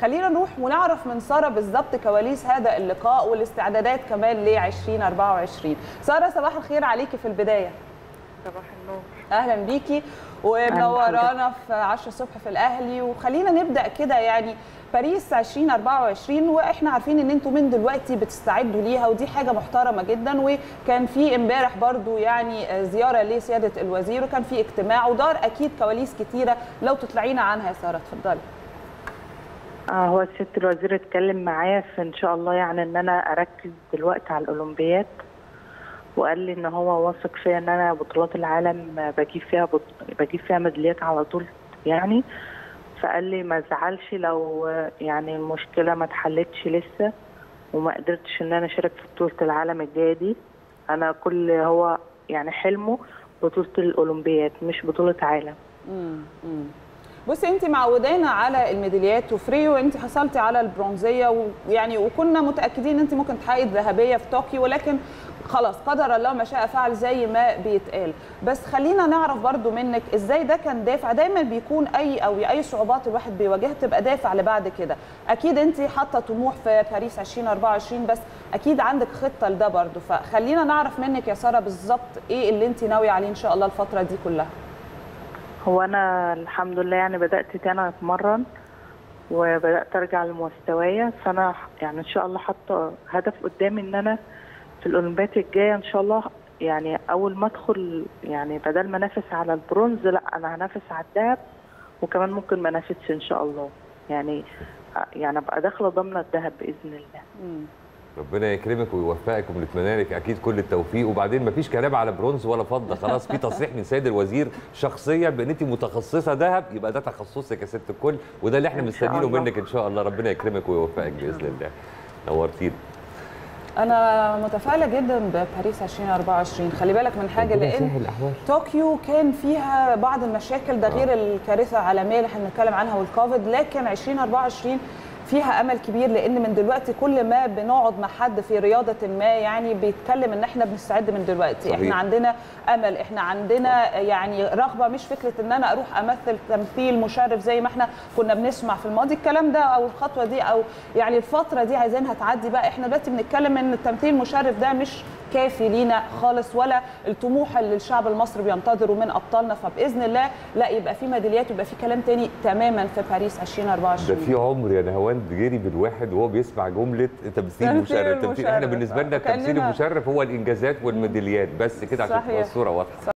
خلينا نروح ونعرف من ساره بالظبط كواليس هذا اللقاء والاستعدادات كمان ل 2024 ساره صباح الخير عليكي في البدايه صباح النور اهلا بيكي ومنورانا في 10 الصبح في الاهلي وخلينا نبدا كده يعني باريس 2024 واحنا عارفين ان انتوا من دلوقتي بتستعدوا ليها ودي حاجه محترمه جدا وكان في امبارح برضو يعني زياره لسياده الوزير وكان في اجتماع ودار اكيد كواليس كتيره لو تطلعينا عنها يا ساره اتفضلي آه هو سياده الوزير اتكلم معايا في ان شاء الله يعني ان انا اركز دلوقتي على الاولمبياد وقال لي ان هو واثق فيا ان انا بطولات العالم بجيب فيها بط... بجيب فيها ميداليات على طول يعني فقال لي ما تزعلش لو يعني المشكله ما اتحلتش لسه وما قدرتش ان انا اشارك في بطوله العالم الجايه دي انا كل هو يعني حلمه بطوله الاولمبياد مش بطوله عالم امم بصي انت معودانا على الميداليات وفريو انت حصلتي على البرونزيه ويعني وكنا متاكدين ان انت ممكن تحققي الذهبيه في طوكيو ولكن خلاص قدر الله ما شاء فعل زي ما بيتقال بس خلينا نعرف برضو منك ازاي ده كان دافع دايما بيكون اي او اي صعوبات الواحد بيواجهها بتبقى دافع لبعد كده اكيد انت حاطه طموح في باريس 2024 بس اكيد عندك خطه لده برضو فخلينا نعرف منك يا ساره بالظبط ايه اللي انت ناويه عليه ان شاء الله الفتره دي كلها هو انا الحمد لله يعني بدات تاني اتمرن وبدات ارجع لمستوايا فانا يعني ان شاء الله حاطه هدف قدامي ان انا في الاولمبياد الجايه ان شاء الله يعني اول ما ادخل يعني بدل ما انافس على البرونز لا انا هنافس على الذهب وكمان ممكن ما انافسش ان شاء الله يعني يعني ابقى داخله ضمن الذهب باذن الله مم. ربنا يكرمك ويوفقك ونتمنى لك اكيد كل التوفيق وبعدين مفيش كلام على برونز ولا فضه خلاص في تصريح من سيد الوزير شخصيا بان انت متخصصه ذهب يبقى ده تخصصك يا ست الكل وده اللي احنا إن شاء مستنيينه الله. منك ان شاء الله ربنا يكرمك ويوفقك باذن الله نورتينا انا متفائله جدا بباريس 2024 خلي بالك من حاجه ربنا لان يسهل الأحوال. طوكيو كان فيها بعض المشاكل ده غير الكارثه العالميه اللي احنا بنتكلم عنها والكوفيد لكن 2024 فيها امل كبير لان من دلوقتي كل ما بنقعد مع حد في رياضه ما يعني بيتكلم ان احنا بنستعد من دلوقتي صحيح. احنا عندنا امل احنا عندنا يعني رغبه مش فكره ان انا اروح امثل تمثيل مشرف زي ما احنا كنا بنسمع في الماضي الكلام ده او الخطوه دي او يعني الفتره دي عايزينها تعدي بقى احنا دلوقتي بنتكلم ان التمثيل المشرف ده مش كافي لينا خالص ولا الطموح اللي الشعب المصري بينتظره من ابطالنا فباذن الله لا يبقى في ميداليات ويبقى في كلام تاني تماما في باريس ده 2024 في عمر يا نهوان جري بالواحد وهو بيسمع جمله تمثيل تمثيل مشرف تمثيل احنا مشرف. بالنسبه لنا التمثيل وكأننا- المشرف هو الانجازات والميداليات بس كده عشان تبقى صحيح. الصوره واضحه